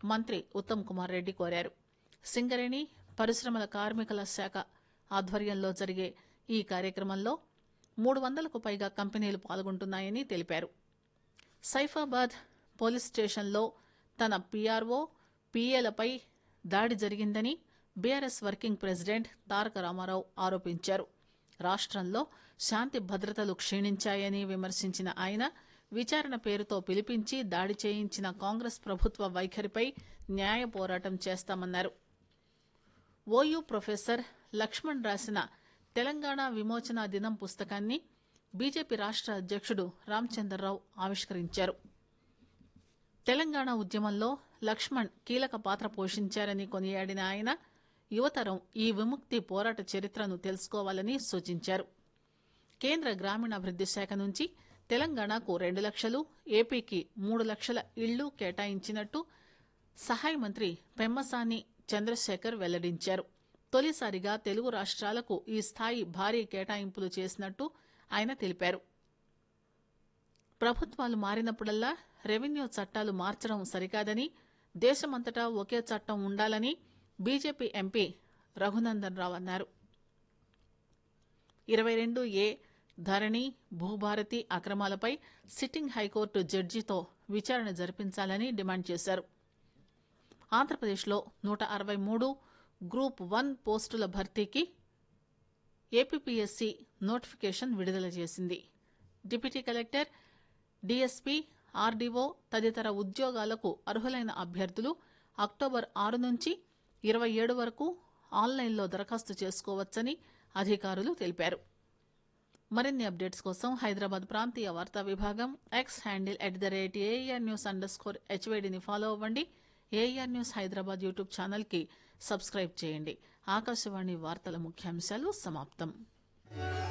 మంత్రి ఉత్తమ్ కుమార్ రెడ్డి కోరారు సింగరేణి పరిశ్రమల కార్మికుల శాఖ ఆధ్వర్యంలో జరిగే ఈ కార్యక్రమంలో మూడు వందలకు పైగా కంపెనీలు పాల్గొంటున్నాయని తెలిపారు సైఫాబాద్ పోలీస్ స్టేషన్లో తన పీఆర్ఓ పీఏలపై దాడి జరిగిందని BRS working president Taraka Ramarao ఆరోపించారు రాష్ట్రంలో శాంతి భద్రతలు క్షీణించాయని విమర్శించిన ఆయన విచారణ పేరుతో పిలిపించి దాడి చేయించిన కాంగ్రెస్ ప్రభుత్వ వైఖరిపై న్యాయ పోరాటం చేస్తామన్నారు ఓయూ ప్రొఫెసర్ లక్ష్మణ్ రాసిన తెలంగాణ విమోచన దినం పుస్తకాన్ని బీజేపీ రాష్ట్ర అధ్యక్షుడు రామచంద్రరావు ఆవిష్కరించారు తెలంగాణ ఉద్యమంలో లక్ష్మణ్ కీలక పాత్ర పోషించారని కొనియాడిన ఆయన యువతరం ఈ విముక్తి పోరాట చరిత్రను తెలుసుకోవాలని సూచించారు కేంద్ర గ్రామీణాభివృద్ది శాఖ నుంచి తెలంగాణకు రెండు లక్షలు ఏపీకి మూడు లక్షల ఇళ్లు కేటాయించినట్టు సహాయ మంత్రి పెమ్మసాని చంద్రశేఖర్ వెల్లడించారు తొలిసారిగా తెలుగు రాష్ట్రాలకు ఈ స్థాయి భారీ కేటాయింపులు చేసినట్టు ఆయన తెలిపారు ప్రభుత్వాలు మారినప్పుడల్లా రెవెన్యూ చట్టాలు మార్చడం సరికాదని దేశమంతటా ఒకే చట్టం ఉండాలని బీజేపీ ఎంపీ రఘునందన్ రావు అన్నారు ఇరవై రెండు ఏ ధరణి భూభారతి అక్రమాలపై సిట్టింగ్ హైకోర్టు జడ్జితో విచారణ జరిపించాలని డిమాండ్ చేశారు ఆంధ్రప్రదేశ్లో నూట అరవై మూడు గ్రూప్ వన్ పోస్టుల భర్తీకి ఏపీపీఎస్సీ నోటిఫికేషన్ విడుదల చేసింది డిప్యూటీ కలెక్టర్ డీఎస్పీ ఆర్డీఓ తదితర ఉద్యోగాలకు అర్హులైన అభ్యర్థులు అక్టోబర్ ఆరు నుంచి ఇరవై ఏడు వరకు ఆన్లైన్లో దరఖాస్తు చేసుకోవచ్చని అధికారులు తెలిపారు మరిన్ని అప్డేట్స్ కోసం హైదరాబాద్ ప్రాంతీయ వార్తా విభాగం X handle at the rate AR news under score హెచ్వేడిని ఫాలో అవ్వండి ఏఆర్ న్యూస్ హైదరాబాద్ యూట్యూబ్ ఛానల్కి సబ్స్క్రైబ్ చేయండి ఆకాశవాణి వార్తల ముఖ్యాంశాలు సమాప్తం